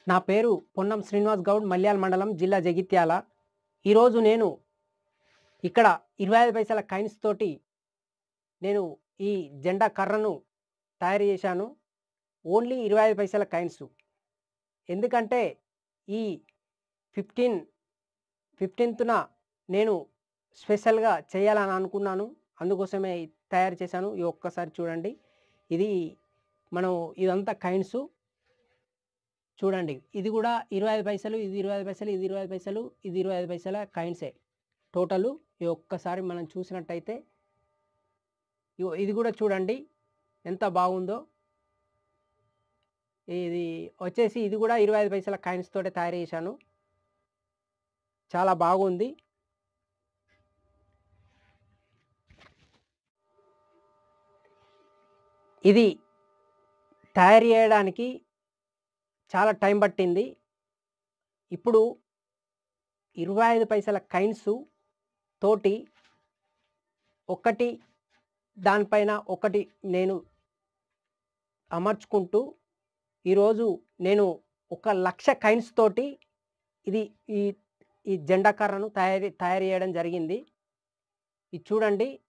నా పేరు పొన్నం శ్రీనివాస్ గౌడ్ మల్యాల మండలం జిల్లా జగిత్యాల ఈరోజు నేను ఇక్కడ ఇరవై ఐదు పైసల కాయిన్స్ తోటి నేను ఈ జెండా కర్రను తయారు చేశాను ఓన్లీ ఇరవై ఐదు పైసల కాయిన్స్ ఎందుకంటే ఈ ఫిఫ్టీన్ ఫిఫ్టీన్త్న నేను స్పెషల్గా చేయాలని అనుకున్నాను అందుకోసమే తయారు చేశాను ఈ ఒక్కసారి చూడండి ఇది మనం ఇదంతా కైన్స్ చూడండి ఇది కూడా ఇరవై ఐదు పైసలు ఇది ఇరవై ఐదు పైసలు ఇది ఇరవై ఐదు పైసలు ఇది ఇరవై ఐదు పైసల కాయిన్సే టోటలు ఈ ఒక్కసారి మనం చూసినట్టయితే ఇగో ఇది కూడా చూడండి ఎంత బాగుందో ఇది వచ్చేసి ఇది కూడా ఇరవై ఐదు పైసల కాయిన్స్ తోటే తయారు చేశాను చాలా బాగుంది ఇది తయారు చేయడానికి చాలా టైం పట్టింది ఇప్పుడు ఇరవై ఐదు పైసల కైన్స్ తోటి ఒకటి దానిపైన ఒకటి నేను అమర్చుకుంటూ ఈరోజు నేను ఒక లక్ష కైన్స్ తోటి ఇది ఈ ఈ జెండా కర్రను తయారు తయారు చేయడం జరిగింది ఇది చూడండి